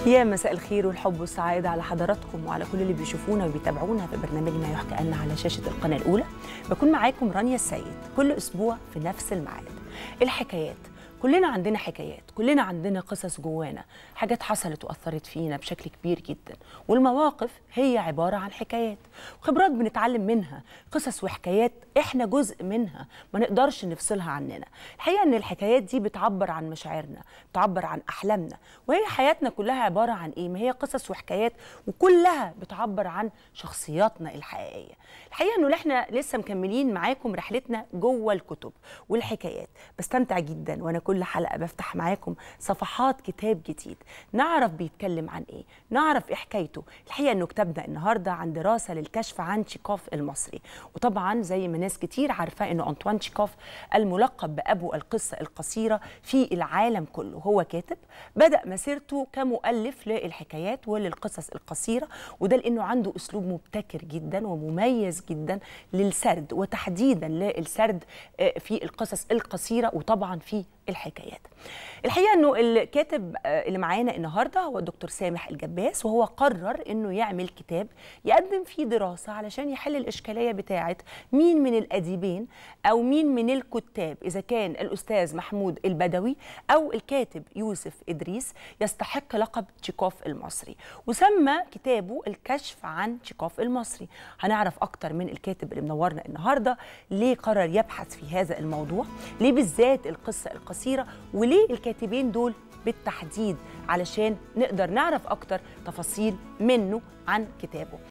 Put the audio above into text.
يا مساء الخير والحب والسعادة على حضراتكم وعلى كل اللي بيشوفونا وبيتابعونا في برنامجنا يحكى لنا على شاشة القناة الأولى بكون معاكم رانيا السيد كل أسبوع في نفس الميعاد الحكايات كلنا عندنا حكايات كلنا عندنا قصص جوانا حاجات حصلت وأثرت فينا بشكل كبير جدا والمواقف هي عبارة عن حكايات وخبرات بنتعلم منها قصص وحكايات احنا جزء منها ما نقدرش نفصلها عننا الحقيقة ان الحكايات دي بتعبر عن مشاعرنا بتعبر عن أحلامنا وهي حياتنا كلها عبارة عن ايه ما هي قصص وحكايات وكلها بتعبر عن شخصياتنا الحقيقية الحقيقة انه احنا لسه مكملين معاكم رحلتنا جوه الكتب والحكايات بستمتع جدا وانا كل حلقة بفتح معاكم صفحات كتاب جديد نعرف بيتكلم عن ايه نعرف ايه حكايته الحقيقة انه كتابنا النهاردة عن دراسة للكشف عن تشيكوف المصري وطبعا زي ما ناس كتير عارفة انه انطوان تشيكوف الملقب بأبو القصة القصيرة في العالم كله هو كاتب بدأ مسيرته كمؤلف للحكايات وللقصص القصيرة وده لأنه عنده أسلوب مبتكر جدا ومميز جدا للسرد وتحديدا للسرد في القصص القصيرة وطبعا في الحكايات الحقيقه انه الكاتب اللي معانا النهارده هو الدكتور سامح الجباس وهو قرر انه يعمل كتاب يقدم فيه دراسه علشان يحل الاشكاليه بتاعه مين من الاديبين او مين من الكتاب اذا كان الاستاذ محمود البدوي او الكاتب يوسف ادريس يستحق لقب تشيكوف المصري وسمى كتابه الكشف عن تشيكوف المصري هنعرف اكتر من الكاتب اللي منورنا النهارده ليه قرر يبحث في هذا الموضوع ليه بالذات القصه القصيره وليه الكاتبين دول بالتحديد علشان نقدر نعرف اكتر تفاصيل منه عن كتابه